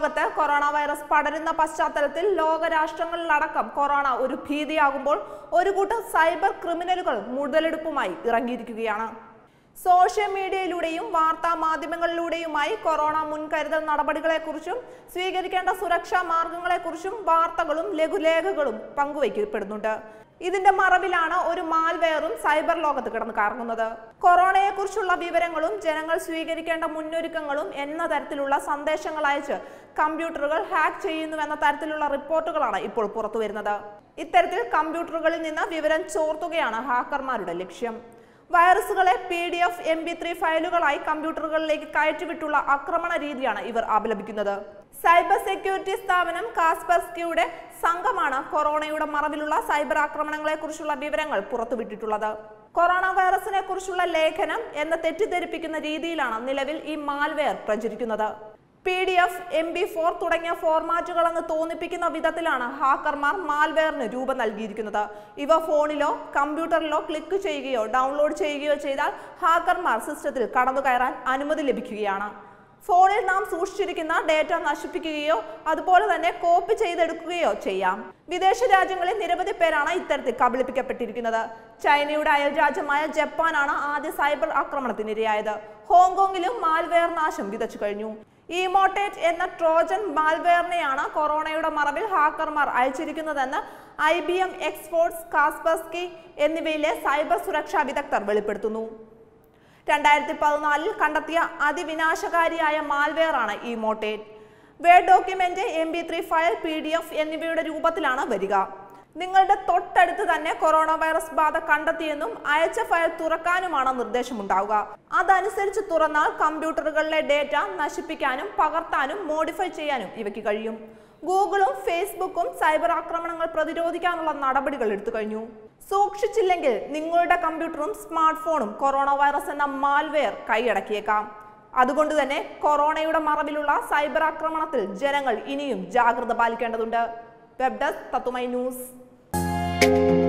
ലോകത്ത് corona virus പടരുന്ന പശ്ചാത്തലത്തിൽ ലോകരാഷ്ട്രങ്ങളിലടക്കം കൊറോണ ഒരു ഭീതിയാകുമ്പോൾ ഒരു കൂട്ടം സൈബർ ക്രിമിനലുകൾ മുതലെടുപ്പുമായി ഇറങ്ങിയിരിക്കുകയാണ് സോഷ്യൽ മീഡിയയിലൂടെയും വാർത്താ മാധ്യമങ്ങളിലൂടെയുമായി കൊറോണ മുൻകരുതൽ നടപടികളെക്കുറിച്ചും സ്വീകരിക്കേണ്ട സുരക്ഷാ മാർഗങ്ങളെക്കുറിച്ചും വാർത്തകളും ലഘുലേഖകളും പങ്കുവയ്ക്കപ്പെടുന്നുണ്ട് ഇതിന്റെ മറവിലാണ് ഒരു മാൽവെയറും സൈബർ ലോകത്ത് കിടന്ന് കറങ്ങുന്നത് കൊറോണയെക്കുറിച്ചുള്ള വിവരങ്ങളും ജനങ്ങൾ സ്വീകരിക്കേണ്ട മുന്നൊരുക്കങ്ങളും എന്ന തരത്തിലുള്ള സന്ദേശങ്ങൾ അയച്ച് കമ്പ്യൂട്ടറുകൾ ഹാക്ക് ചെയ്യുന്നുവെന്ന തരത്തിലുള്ള റിപ്പോർട്ടുകളാണ് ഇപ്പോൾ പുറത്തു വരുന്നത് ഇത്തരത്തിൽ കമ്പ്യൂട്ടറുകളിൽ നിന്ന് വിവരം ചോർത്തുകയാണ് ഹാക്കർമാരുടെ ലക്ഷ്യം വൈറസുകളെ P D F M B three ഫയലുകളായി കമ്പ്യൂട്ടറുകളിലേക്ക് കയറ്റിവിട്ടുള്ള ആക്രമണ രീതിയാണ് ഇവർ അപലപിക്കുന്നത് സൈബർ സെക്യൂരിറ്റി സ്ഥാപനം കാസ്പെർസ്കിയുടെ സംഘമാണ് കൊറോണയുടെ മറവിലുള്ള സൈബർ ആക്രമണങ്ങളെ കുറിച്ചുള്ള വിവരങ്ങൾ പുറത്തുവിട്ടിട്ടുള്ളത് കൊറോണ വൈറസിനെ കുറിച്ചുള്ള ലേഖനം എന്ന തെറ്റിദ്ധരിപ്പിക്കുന്ന രീതിയിലാണ് നിലവിൽ ഈ മാൽവെയർ പ്രചരിക്കുന്നത് P D F M B four തുടങ്ങിയ ഫോർമാറ്റുകളെന്ന് തോന്നിപ്പിക്കുന്ന വിധത്തിലാണ് ഹാക്കർമാർ മാൽവെയറിന് രൂപം നൽകിയിരിക്കുന്നത് ഇവ ഫോണിലോ കമ്പ്യൂട്ടറിലോ ക്ലിക്ക് ചെയ്യുകയോ ഡൗൺലോഡ് ചെയ്യുകയോ ചെയ്താൽ ഹാക്കർമാർ സിസ്റ്റത്തിൽ കടന്നു കയറാൻ അനുമതി ലഭിക്കുകയാണ് ഫോണിൽ നാം സൂക്ഷിച്ചിരിക്കുന്ന ഡേറ്റ നശിപ്പിക്കുകയോ അതുപോലെ തന്നെ കോപ്പി ചെയ്തെടുക്കുകയോ ചെയ്യാം വിദേശ രാജ്യങ്ങളിൽ നിരവധി പേരാണ് ഇത്തരത്തിൽ കബളിപ്പിക്കപ്പെട്ടിരിക്കുന്നത് ചൈനയുടെ അയൽരാജ്യമായ ജപ്പാനാണ് ആദ്യ സൈബർ ആക്രമണത്തിനിരയായത് ഹോങ്കോങ്ങിലും മാൽവെയർ നാശം വിതച്ചു കഴിഞ്ഞു ഇമോട്ടേറ്റ് എന്ന ട്രോജൻ മാൽവെയറിനെയാണ് കൊറോണയുടെ മറവിൽ ഹാക്കർമാർ അയച്ചിരിക്കുന്നതെന്ന് ഐ ബി എം എക്സ്പോർട്സ് കാസ്പെർസ്കി എന്നിവയിലെ സൈബർ സുരക്ഷാ വിദഗ്ധർ വെളിപ്പെടുത്തുന്നു രണ്ടായിരത്തി പതിനാലിൽ കണ്ടെത്തിയ അതിവിനാശകാരിയായ മാൽവെയർ ആണ് ഈ മോട്ടേറ്റ് word document M B three file P D F എന്നിവയുടെ രൂപത്തിലാണ് വരിക നിങ്ങളുടെ തൊട്ടടുത്ത് തന്നെ കൊറോണ വൈറസ് ബാധ കണ്ടെത്തിയെന്നും അയച്ച ഫയൽ തുറക്കാനുമാണ് നിർദ്ദേശമുണ്ടാവുക അതനുസരിച്ച് തുറന്നാൽ കമ്പ്യൂട്ടറുകളിലെ ഡേറ്റ നശിപ്പിക്കാനും പകർത്താനും മോഡിഫൈ ചെയ്യാനും ഇവയ്ക്ക് കഴിയും ഗൂഗിളും ഫേസ്ബുക്കും സൈബർ ആക്രമണങ്ങൾ പ്രതിരോധിക്കാനുള്ള നടപടികൾ എടുത്തു കഴിഞ്ഞു സൂക്ഷിച്ചില്ലെങ്കിൽ നിങ്ങളുടെ കമ്പ്യൂട്ടറും സ്മാർട്ട് ഫോണും കൊറോണ വൈറസ് എന്ന മാൽവെയർ കൈയടക്കിയേക്കാം അതുകൊണ്ട് തന്നെ കൊറോണയുടെ മറവിലുള്ള സൈബർ ആക്രമണത്തിൽ ജനങ്ങൾ ഇനിയും ജാഗ്രത പാലിക്കേണ്ടതുണ്ട് വെബ് ഡെസ്ക് തത്തുമൈ ന്യൂസ്